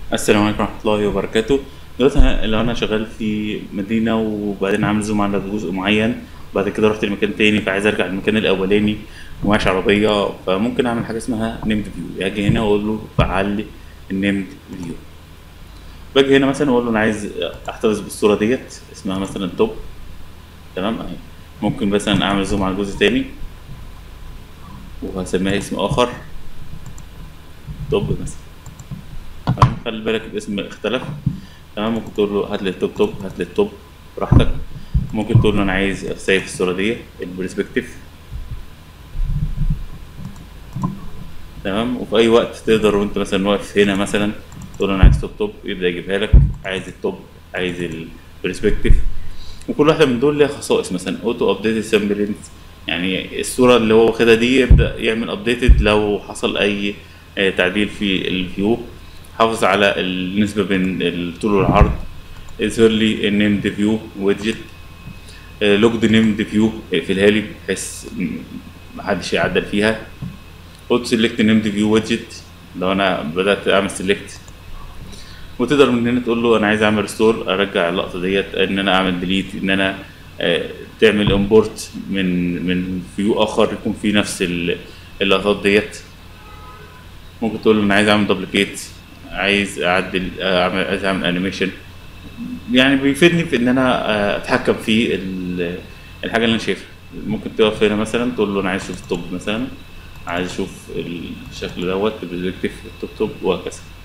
السلام عليكم ورحمة الله وبركاته دلوقتي أنا لو أنا شغال في مدينة وبعدين عامل زوم على جزء معين بعد كده رحت لمكان تاني فعايز أرجع للمكان الأولاني ومعيش عربية فممكن أعمل حاجة اسمها نيمد فيو أجي هنا وأقول له فعل لي النيمد فيو باجي هنا مثلا وأقول له أنا عايز أحتفظ بالصورة ديت اسمها مثلا توب تمام أهي ممكن مثلا أعمل زوم على جزء تاني وهسميها اسم آخر توب مثلا تمام خلي بالك الاسم اختلف تمام ممكن تقول له هات لي التوب توب هات لي التوب براحتك ممكن تقول له انا عايز اسيف الصوره دي البرسبكتيف تمام وفي اي وقت تقدر وانت مثلا واقف هنا مثلا تقول له انا عايز توب توب يبدا يجيبها لك عايز التوب عايز البرسبكتيف وكل واحده من دول ليها خصائص مثلا اوتو ابديت سامبلنت يعني الصوره اللي هو واخدها دي يبدا يعمل ابديتد لو حصل اي آه، تعديل في الفيو حافظ على النسبه بين الطول والعرض اظهر لي النيمد فيو ويدجت لوجد نيمد فيو اقفلها لي بحيث م- محدش يعدل فيها اوت سيلكت نيمد فيو ويدجت لو انا بدات اعمل سيلكت وتقدر من هنا تقول له انا عايز اعمل ريستور ارجع اللقطه ديت ان انا اعمل ديليت ان انا آه، تعمل امبورت من من فيو اخر يكون فيه نفس ال- اللقطات ديت ممكن تقول له انا عايز اعمل دوبليكيت عايز اعدل اعمل عايز اعمل انيميشن يعني بيفيدني في ان انا آه، اتحكم في ال- الحاجه اللي انا شايفها ممكن تقف هنا مثلا تقول له انا عايز اشوف التوب مثلا عايز اشوف الشكل دوت البرسبكتيف التوب توب وهكذا